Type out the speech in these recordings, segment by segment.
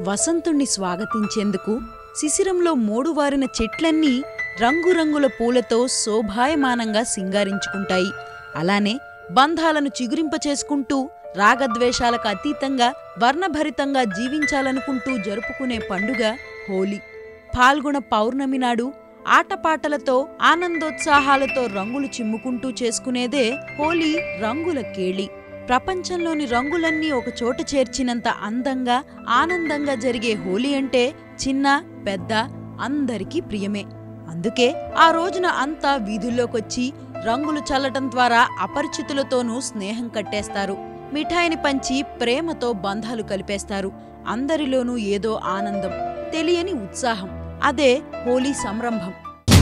వసంతుణ్ణి స్వాగతించేందుకు శిశిరంలో మోడువారిన చెట్లన్నీ రంగురంగుల పూలతో శోభాయమానంగా సింగారించుకుంటాయి అలానే బంధాలను చిగురింపచేసుకుంటూ రాగద్వేషాలకు అతీతంగా వర్ణభరితంగా జీవించాలనుకుంటూ జరుపుకునే పండుగ హోలీ పాల్గొన పౌర్ణమి నాడు ఆటపాటలతో ఆనందోత్సాహాలతో రంగులు చిమ్ముకుంటూ చేసుకునేదే హోలీ రంగుల కేళి ప్రపంచంలోని రంగులన్నీ ఒక చోట చేర్చినంత అందంగా ఆనందంగా జరిగే హోలీ అంటే చిన్న పెద్ద అందరికీ ప్రియమే అందుకే ఆ రోజున అంతా వీధుల్లోకొచ్చి రంగులు చల్లటం ద్వారా అపరిచితులతోనూ స్నేహం కట్టేస్తారు మిఠాయిని పంచి ప్రేమతో బంధాలు కలిపేస్తారు అందరిలోనూ ఏదో ఆనందం తెలియని ఉత్సాహం అదే హోలీ సంరంభం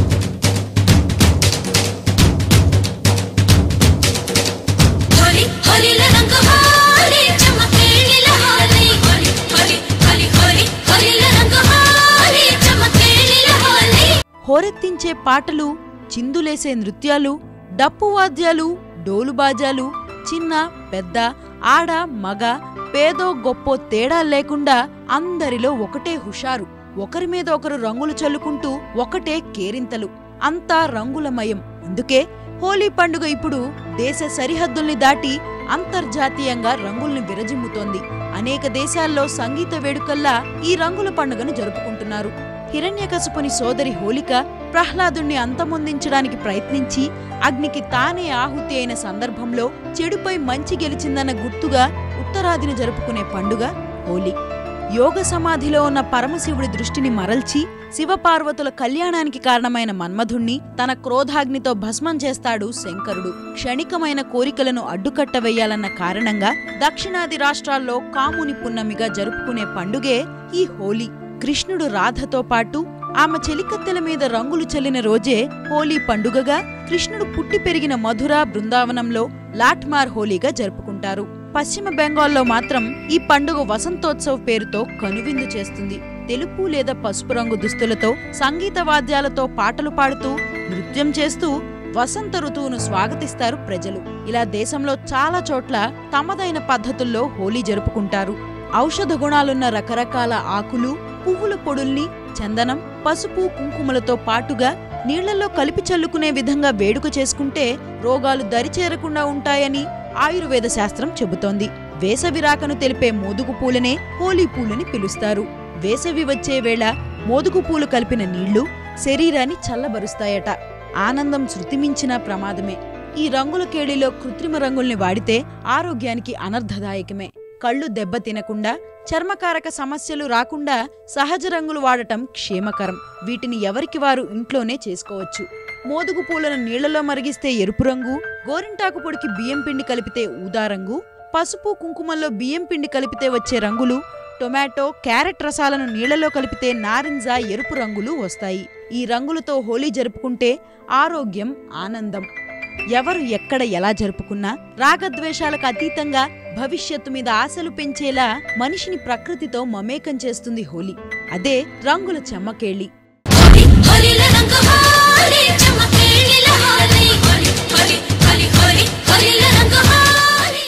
హరి హరిల రంగ హారి చమకేళిల హారి హరి హరి హరి హరి హరిల రంగ హారి చమకేళిల హారి హోరెత్తించే పాటలు చిందులేసే నృత్యాలు డప్పువాద్యాలు డోలుబాజాలు చిన్న పెద్ద ఆడ మగ పేదో గొప్పో తేడా లేకుండా అందరిలో ఒకటే హుషారు ఒకరి మీద ఒకరు రంగులు చల్లుకుంటూ ఒకటే కేరింతలు అంతా రంగులమయం అందుకే హోలీ పండుగ ఇప్పుడు దేశ సరిహద్దుల్ని దాటి అంతర్జాతీయంగా రంగుల్ని విరజిమ్ముతోంది అనేక దేశాల్లో సంగీత వేడుకల్లా ఈ రంగుల పండుగను జరుపుకుంటున్నారు హిరణ్యకశపుని సోదరి హోలిక ప్రహ్లాదుణ్ణి అంతమొందించడానికి ప్రయత్నించి అగ్నికి తానే ఆహుతి అయిన సందర్భంలో చెడుపై మంచి గెలిచిందన్న గుర్తుగా ఉత్తరాదిని జరుపుకునే పండుగ హోలీ యోగ సమాధిలో ఉన్న పరమశివుడి దృష్టిని మరల్చి శివపార్వతుల కళ్యాణానికి కారణమైన మన్మధుణ్ణి తన క్రోధాగ్నితో భస్మం చేస్తాడు శంకరుడు క్షణికమైన కోరికలను అడ్డుకట్ట వేయాలన్న కారణంగా దక్షిణాది రాష్ట్రాల్లో కాముని పున్నమిగా జరుపుకునే పండుగే ఈ హోలీ కృష్ణుడు రాధతో పాటు ఆమె చెలికత్తెల మీద రంగులు చల్లిన రోజే హోలీ పండుగగా కృష్ణుడు పుట్టి పెరిగిన మధుర బృందావనంలో లాట్మార్ హోలీగా జరుపుకుంటారు పశ్చిమ బెంగాల్లో మాత్రం ఈ పండుగ వసంతోత్సవ్ పేరుతో కనువిందు చేస్తుంది తెలుపు లేదా పసుపు రంగు దుస్తులతో సంగీత వాద్యాలతో పాటలు పాడుతూ నృత్యం చేస్తూ వసంత ఋతువును స్వాగతిస్తారు ప్రజలు ఇలా దేశంలో చాలా చోట్ల తమదైన పద్ధతుల్లో హోలీ జరుపుకుంటారు ఔషధ గుణాలున్న రకరకాల ఆకులు పువ్వుల పొడుల్ని చందనం పసుపు కుంకుమలతో పాటుగా నీళ్లలో కలిపి చల్లుకునే విధంగా వేడుక చేసుకుంటే రోగాలు దరిచేరకుండా ఉంటాయని ఆయుర్వేద శాస్త్రం చెబుతోంది వేసవి రాకను తెలిపే మోదుగు పూలనే హోలీ పూలని పిలుస్తారు వేసవి వచ్చే వేళ మోదుగు పూలు కలిపిన నీళ్లు శరీరాన్ని చల్లబరుస్తాయట ఆనందం శృతిమించిన ప్రమాదమే ఈ రంగుల కేళిలో కృత్రిమ రంగుల్ని వాడితే ఆరోగ్యానికి అనర్థదాయకమే కళ్ళు దెబ్బ తినకుండా చర్మకారక సమస్యలు రాకుండా సహజ రంగులు వాడటం క్షేమకరం వీటిని ఎవరికి వారు ఇంట్లోనే చేసుకోవచ్చు మోదుగు పూలను నీళ్లలో మరిగిస్తే ఎరుపు రంగు గోరింటాకు పొడికి బియ్యం పిండి కలిపితే ఊదా రంగు పసుపు కుంకుమల్లో బియ్యం పిండి కలిపితే వచ్చే రంగులు టొమాటో క్యారెట్ రసాలను నీళ్లలో కలిపితే నారింజ ఎరుపు రంగులు వస్తాయి ఈ రంగులతో హోలీ జరుపుకుంటే ఆరోగ్యం ఆనందం ఎవరు ఎక్కడ ఎలా జరుపుకున్నా రాగద్వేషాలకు అతీతంగా భవిష్యత్తు మీద ఆశలు పెంచేలా మనిషిని ప్రకృతితో మమేకం చేస్తుంది హోలీ అదే రంగుల చెమ్మకేళి హరి హరిల రంగ హారి